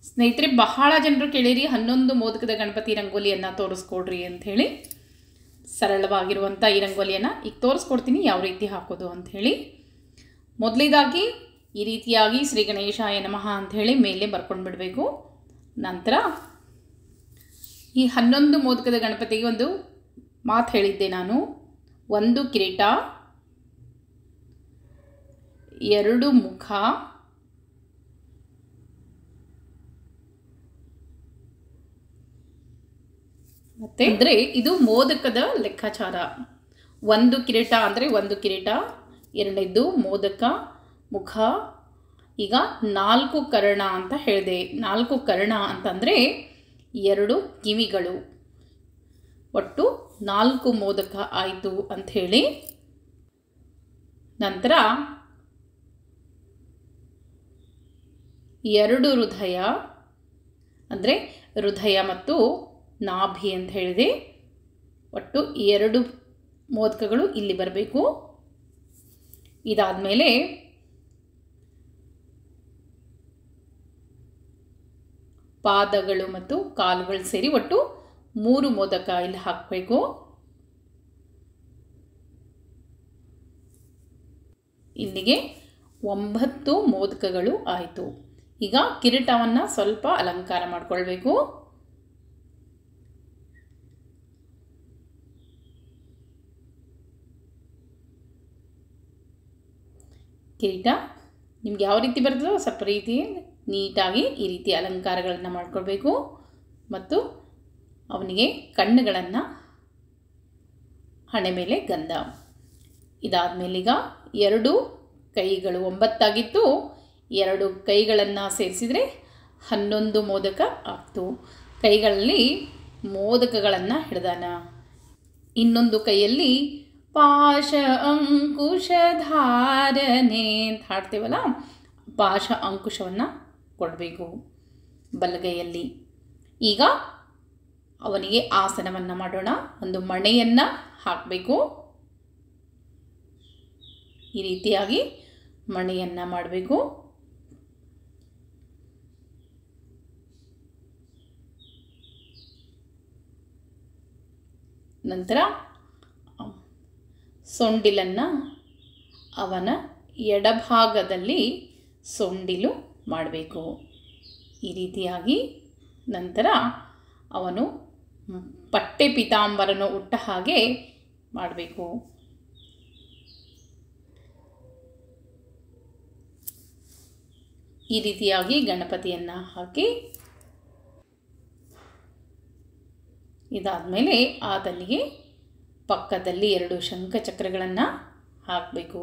ಸ್ನೇಹಿತರೆ ಬಹಳ ಜನರು ಕೇಳಿರಿ ಹನ್ನೊಂದು ಮೋದಕದ ಗಣಪತಿ ರಂಗೋಲಿಯನ್ನು ತೋರಿಸ್ಕೊಡ್ರಿ ಅಂಥೇಳಿ ಸರಳವಾಗಿರುವಂಥ ಈ ರಂಗೋಲಿಯನ್ನು ಈಗ ತೋರಿಸ್ಕೊಡ್ತೀನಿ ಯಾವ ರೀತಿ ಹಾಕೋದು ಅಂಥೇಳಿ ಮೊದಲಿದಾಗಿ ಈ ರೀತಿಯಾಗಿ ಶ್ರೀ ಗಣೇಶಾಯ ನಮಃ ಅಂಥೇಳಿ ಮೇಲೆ ಬರ್ಕೊಂಡು ಬಿಡಬೇಕು ನಂತರ ಈ ಹನ್ನೊಂದು ಮೋದಕದ ಗಣಪತಿಗೆ ಒಂದು ಮಾತು ಹೇಳಿದ್ದೆ ನಾನು ಒಂದು ಕಿರೀಟ ಎರಡು ಮುಖ ಮತ್ತೆ ಅಂದರೆ ಇದು ಮೋದಕದ ಲೆಕ್ಕಾಚಾರ ಒಂದು ಕಿರೀಟ ಅಂದರೆ ಒಂದು ಕಿರೀಟ ಎರಡನೇದ್ದು ಮೋದಕ ಮುಖ ಈಗ ನಾಲ್ಕು ಕರ್ಣ ಅಂತ ಹೇಳಿದೆ ನಾಲ್ಕು ಕರ್ಣ ಅಂತಂದರೆ ಎರಡು ಕಿವಿಗಳು ಒಟ್ಟು ನಾಲ್ಕು ಮೋದಕ ಆಯಿತು ಅಂಥೇಳಿ ನಂತರ ಎರಡು ಹೃದಯ ಅಂದರೆ ಹೃದಯ ಮತ್ತು ನಾಭಿ ಅಂತ ಹೇಳಿದೆ ಒಟ್ಟು ಎರಡು ಮೋದಕಗಳು ಇಲ್ಲಿ ಬರಬೇಕು ಇದಾದಮೇಲೆ ಪಾದಗಳು ಮತ್ತು ಕಾಲುಗಳು ಸೇರಿ ಒಟ್ಟು ಮೂರು ಮೋದಕ ಇಲ್ಲಿ ಹಾಕಬೇಕು ಇಲ್ಲಿಗೆ ಒಂಬತ್ತು ಮೋದಕಗಳು ಆಯಿತು ಈಗ ಕಿರೀಟವನ್ನು ಸ್ವಲ್ಪ ಅಲಂಕಾರ ಮಾಡಿಕೊಳ್ಬೇಕು ಕಿರೀಟ ನಿಮ್ಗೆ ಯಾವ ರೀತಿ ಬರ್ತದೋ ಸ್ವಲ್ಪ ರೀತಿ ನೀಟಾಗಿ ಈ ರೀತಿ ಅಲಂಕಾರಗಳನ್ನು ಮಾಡ್ಕೊಳ್ಬೇಕು ಮತ್ತು ಅವನಿಗೆ ಕಣ್ಣುಗಳನ್ನು ಹಣೆ ಮೇಲೆ ಗಂಧ ಇದಾದಮೇಲೆ ಈಗ ಎರಡು ಕೈಗಳು ಒಂಬತ್ತಾಗಿತ್ತು ಎರಡು ಕೈಗಳನ್ನು ಸೇರಿಸಿದರೆ ಹನ್ನೊಂದು ಮೋದಕ ಆಗ್ತು ಕೈಗಳಲ್ಲಿ ಮೋದಕಗಳನ್ನು ಹಿಡ್ದಾನ ಇನ್ನೊಂದು ಕೈಯಲ್ಲಿ ಪಾಶ ಅಂಕುಶ ಧಾರಣೆ ಅಂತ ಹಾಡ್ತೇವಲ್ಲ ಪಾಶ ಅಂಕುಶವನ್ನು ಕೊಡಬೇಕು ಬಲಗೈಯಲ್ಲಿ ಈಗ ಅವನಿಗೆ ಆಸನವನ್ನು ಮಾಡೋಣ ಒಂದು ಮಣೆಯನ್ನು ಹಾಕಬೇಕು ಈ ರೀತಿಯಾಗಿ ಮಣೆಯನ್ನು ಮಾಡಬೇಕು ನಂತರ ಸೊಂಡಿಲನ್ನು ಅವನ ಎಡಭಾಗದಲ್ಲಿ ಸೊಂಡಿಲು ಮಾಡಬೇಕು ಈ ರೀತಿಯಾಗಿ ನಂತರ ಅವನು ಪಟ್ಟೆ ಪಿತಾಂಬರನು ಉಟ್ಟ ಹಾಗೆ ಮಾಡಬೇಕು ಈ ರೀತಿಯಾಗಿ ಗಣಪತಿಯನ್ನು ಹಾಕಿ ಇದಾದಮೇಲೆ ಆತನಿಗೆ ಪಕ್ಕದಲ್ಲಿ ಎರಡು ಶಂಖಚಕ್ರಗಳನ್ನು ಹಾಕಬೇಕು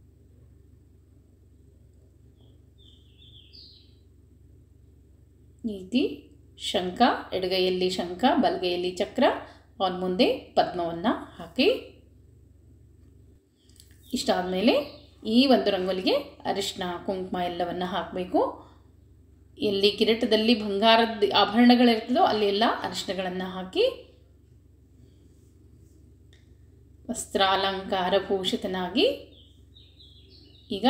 ನೀತಿ ಶಂಖ ಎಡಗೈಯಲ್ಲಿ ಶಂಖ ಬಲಗೈಯಲ್ಲಿ ಚಕ್ರ ಅವನ ಮುಂದೆ ಪದ್ಮವನ್ನು ಹಾಕಿ ಇಷ್ಟಾದಮೇಲೆ ಈ ಒಂದು ರಂಗೋಲಿಗೆ ಅರಿಶಿನ ಕುಂಕುಮ ಎಲ್ಲವನ್ನು ಹಾಕಬೇಕು ಎಲ್ಲಿ ಕಿರೀಟದಲ್ಲಿ ಬಂಗಾರದ ಆಭರಣಗಳಿರ್ತದೋ ಅಲ್ಲಿ ಎಲ್ಲ ಅರಿಶಿನಗಳನ್ನು ಹಾಕಿ ವಸ್ತ್ರಾಲಂಕಾರ ಭೂಷಿತನಾಗಿ ಈಗ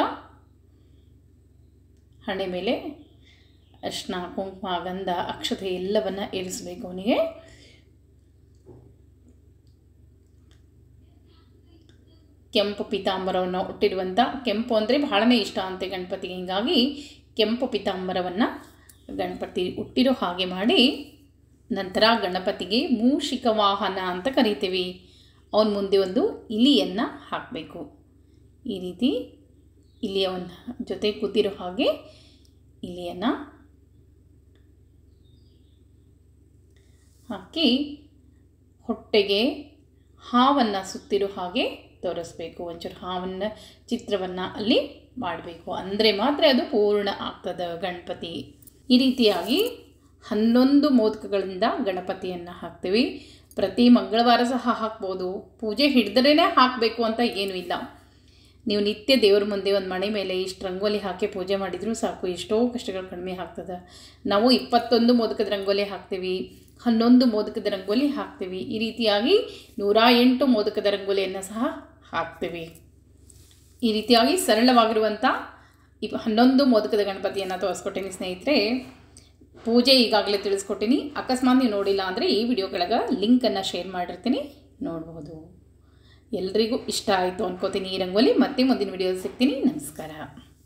ಹಣೆ ಮೇಲೆ ಅರ್ಶಿನ ಕುಂಕುಮ ಗಂಧ ಅಕ್ಷತೆ ಎಲ್ಲವನ್ನು ಏರಿಸಬೇಕು ಅವನಿಗೆ ಕೆಂಪು ಪೀತಾಂಬರವನ್ನು ಉಟ್ಟಿರುವಂಥ ಕೆಂಪು ಅಂದರೆ ಬಹಳನೇ ಇಷ್ಟ ಅಂತೆ ಗಣಪತಿಗೆ ಹೀಗಾಗಿ ಕೆಂಪು ಪೀತಾಂಬರವನ್ನು ಗಣಪತಿ ಉಟ್ಟಿರೋ ಹಾಗೆ ಮಾಡಿ ನಂತರ ಗಣಪತಿಗೆ ಮೂಷಿಕ ವಾಹನ ಅಂತ ಕರಿತೀವಿ ಅವನ ಮುಂದೆ ಒಂದು ಇಲಿಯನ್ನು ಹಾಕಬೇಕು ಈ ರೀತಿ ಇಲಿಯವನ್ನ ಜೊತೆ ಕೂತಿರೋ ಹಾಗೆ ಇಲಿಯನ್ನು ಹಾಕಿ ಹೊಟ್ಟೆಗೆ ಹಾವನ್ನು ಸುತ್ತಿರೋ ಹಾಗೆ ತೋರಿಸ್ಬೇಕು ಒಂಚೂರು ಹಾವನ್ನ ಚಿತ್ರವನ್ನು ಅಲ್ಲಿ ಮಾಡಬೇಕು ಅಂದರೆ ಮಾತ್ರ ಅದು ಪೂರ್ಣ ಆಗ್ತದೆ ಗಣಪತಿ ಈ ರೀತಿಯಾಗಿ ಹನ್ನೊಂದು ಮೋದಕಗಳಿಂದ ಗಣಪತಿಯನ್ನು ಹಾಕ್ತೀವಿ ಪ್ರತಿ ಮಂಗಳವಾರ ಸಹ ಹಾಕ್ಬೋದು ಪೂಜೆ ಹಿಡಿದ್ರೇ ಹಾಕಬೇಕು ಅಂತ ಏನೂ ಇಲ್ಲ ನೀವು ನಿತ್ಯ ದೇವ್ರ ಮುಂದೆ ಒಂದು ಮಣೆ ಮೇಲೆ ಇಷ್ಟು ರಂಗೋಲಿ ಹಾಕಿ ಪೂಜೆ ಮಾಡಿದರೂ ಸಾಕು ಎಷ್ಟೋ ಕಷ್ಟಗಳು ಕಡಿಮೆ ಆಗ್ತದೆ ನಾವು ಇಪ್ಪತ್ತೊಂದು ಮೋದಕದ ರಂಗೋಲಿ ಹಾಕ್ತೀವಿ ಹನ್ನೊಂದು ಮೋದಕದ ರಂಗೋಲಿ ಹಾಕ್ತೀವಿ ಈ ರೀತಿಯಾಗಿ ನೂರ ಎಂಟು ಮೋದಕದ ರಂಗೋಲಿಯನ್ನು ಸಹ ಹಾಕ್ತೀವಿ ಈ ರೀತಿಯಾಗಿ ಸರಳವಾಗಿರುವಂಥ ಇಪ್ಪ ಹನ್ನೊಂದು ಮೋದಕದ ಗಣಪತಿಯನ್ನು ತೋರಿಸ್ಕೊಟ್ಟೀನಿ ಸ್ನೇಹಿತರೆ ಪೂಜೆ ಈಗಾಗಲೇ ತಿಳಿಸ್ಕೊಟ್ಟಿನಿ ಅಕಸ್ಮಾತ್ ನೀವು ನೋಡಿಲ್ಲ ಅಂದರೆ ಈ ವಿಡಿಯೋ ಕೆಳಗೆ ಲಿಂಕನ್ನು ಶೇರ್ ಮಾಡಿರ್ತೀನಿ ನೋಡ್ಬೋದು ಎಲ್ರಿಗೂ ಇಷ್ಟ ಆಯಿತು ಅನ್ಕೋತೀನಿ ಈ ರಂಗೋಲಿ ಮತ್ತೆ ಮುಂದಿನ ವಿಡಿಯೋ ಸಿಗ್ತೀನಿ ನಮಸ್ಕಾರ